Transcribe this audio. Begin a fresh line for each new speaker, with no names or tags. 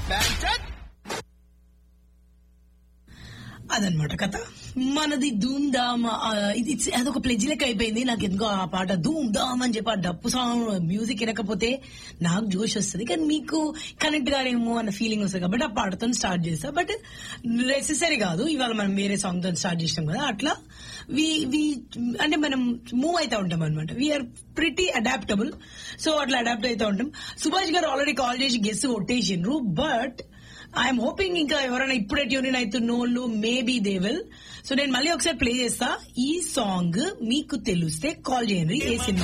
అదనమాట కథ మనది ధూమ్ ధామ్ ఆ, ఇది it's- అదొక ప్లెజ్ లెక్క అయిపోయింది నాకు ఎందుకో ఆ పాట ధూమ్ ధామ్ అని చెప్పి ఆ డప్పు సాంగ్ మ్యూజిక్ వినకపోతే నాకు జోష్ వస్తుంది కానీ మీకు కనెక్ట్ గానేమో అన్న ఫీలింగ్ వస్తుంది కాబట్టి ఆ పాటతో స్టార్ట్ చేస్తా బట్ నెసెసరీ కాదు ఇవాళ మనం వేరే సాంగ్ తో స్టార్ట్ చేసినాం కదా అట్లా వి వి అంటే మనం మూవ్ అవుతా ఉంటాం అనమాట వీఆర్ ప్రిటీ అడాప్టబుల్ సో అట్లా అడాప్ట్ అవుతా ఉంటాం సుభాష్ గారు ఆల్రెడీ కాల్ చేసి గెస్ కొట్టేసిండ్రు బట్ ఐఎమ్ హోపింగ్ ఇంకా ఎవరైనా ఇప్పుడే ట్యూన్ అవుతున్నోళ్ళు మేబీ దే విల్ సో నేను మళ్ళీ ఒకసారి ప్లే చేస్తా ఈ సాంగ్ మీకు తెలిస్తే కాల్ చేయండి ఏ సినిమా